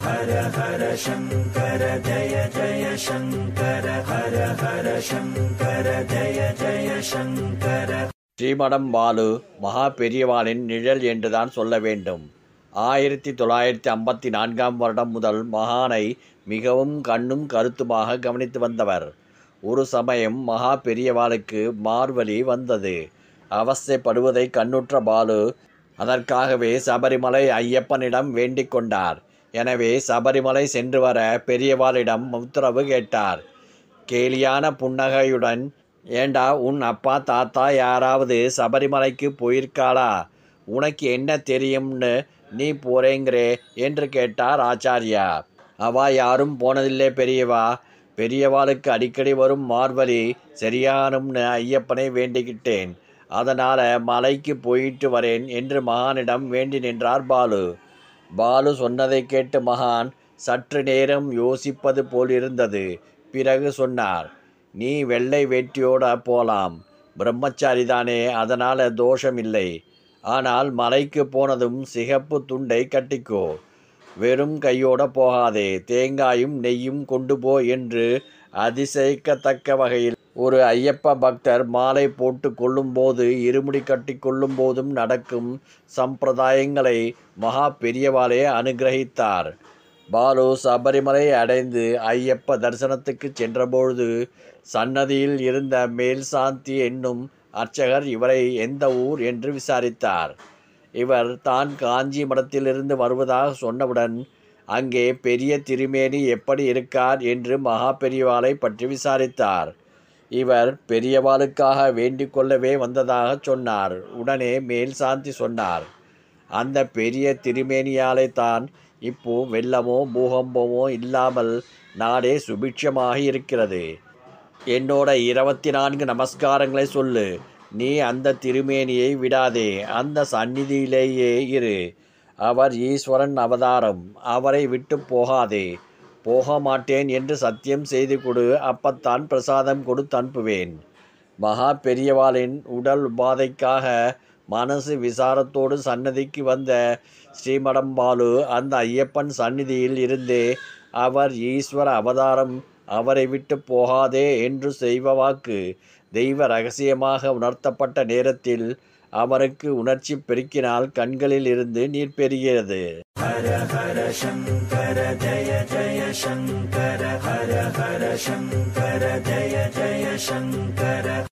ஹர ஹர சங்கர ஜய ஜய சங்கர ஹர ஹர சங்கர ஜய ஜய சங்கர ஸ்ரீமடம் பாலு மகா பெரியவாளின் நிழல் என்றுதான் சொல்ல வேண்டும் ஆயிரத்தி தொள்ளாயிரத்தி ஐம்பத்தி நான்காம் வருடம் முதல் மகானை மிகவும் கண்ணும் கருத்துமாக கவனித்து வந்தவர் ஒரு சமயம் மகா பெரியவாளுக்கு மார்வலி வந்தது அவஸ்தைப்படுவதை கண்ணுற்ற பாலு அதற்காகவே சபரிமலை ஐயப்பனிடம் வேண்டிக் கொண்டார் எனவே சபரிமலை சென்று வர பெரியவாளிடம் உத்தரவு கேட்டார் கேலியான புன்னகையுடன் ஏண்டா உன் அப்பா தாத்தா யாராவது சபரிமலைக்கு போயிருக்காளா உனக்கு என்ன தெரியும்னு நீ போறேங்கிறே என்று கேட்டார் ஆச்சாரியா அவா யாரும் போனதில்லை பெரியவா பெரியவாளுக்கு அடிக்கடி வரும் மார்வலி சரியானும்னு ஐயப்பனை வேண்டிக்கிட்டேன் அதனால் மலைக்கு போயிட்டு வரேன் என்று மகானிடம் வேண்டி நின்றார் பாலு பாலு சொன்னதை கேட்டு மகான் சற்று நேரம் யோசிப்பது போல் இருந்தது பிறகு சொன்னார் நீ வெள்ளை வேட்டியோட போலாம் பிரம்மச்சாரி தானே அதனால் தோஷமில்லை ஆனால் மலைக்கு போனதும் சிகப்பு துண்டை கட்டிக்கோ வெறும் கையோட போகாதே தேங்காயும் நெய்யும் கொண்டு போ என்று அதிசயிக்கத்தக்க வகையில் ஒரு ஐயப்ப பக்தர் மாலை போட்டு கொள்ளும்போது இருமுடி கட்டி கொள்ளும் போதும் நடக்கும் சம்பிரதாயங்களை மகா பெரியவாளே அனுகிரகித்தார் பாலு சபரிமலை அடைந்து ஐயப்ப தரிசனத்துக்கு சென்றபொழுது சன்னதியில் இருந்த மேல்சாந்தி என்னும் அர்ச்சகர் இவரை எந்த ஊர் என்று விசாரித்தார் இவர் தான் காஞ்சி மடத்திலிருந்து வருவதாக சொன்னவுடன் அங்கே பெரிய திருமேனி எப்படி இருக்கார் என்று மகா பெரியவாளை பற்றி விசாரித்தார் இவர் பெரியவாளுக்காக வேண்டிக் கொள்ளவே வந்ததாக சொன்னார் உடனே மேல் சாந்தி சொன்னார் அந்த பெரிய திருமேனியாலை தான் இப்போ வெள்ளமோ பூகம்பமோ இல்லாமல் நாடே சுபிட்சமாக இருக்கிறது என்னோட இருபத்தி நான்கு நமஸ்காரங்களை சொல்லு நீ அந்த திருமேனியை விடாதே அந்த சந்நிதியிலேயே இரு அவர் ஈஸ்வரன் அவதாரம் அவரை விட்டு போகாதே போக மாட்டேன் என்று சத்தியம் செய்து கொடு அப்பத்தான் பிரசாதம் கொடுத்து அனுப்புவேன் மகா பெரியவாளின் உடல் உபாதைக்காக மனசு விசாரத்தோடு சன்னதிக்கு வந்த ஸ்ரீமடம் பாலு அந்த ஐயப்பன் சந்நிதியில் இருந்தே அவர் ஈஸ்வர அவதாரம் அவரை விட்டு போகாதே என்று செய்வ வாக்கு தெய்வ ரகசியமாக உணர்த்தப்பட்ட நேரத்தில் அவருக்கு உணர்ச்சி பெருக்கினால் கண்களில் இருந்து நீர் பெறுகிறது ஹர ஹர சங்கர ஜய ஜய சங்கர ஹர ஹர சங்கர ஜய ஜய சங்கர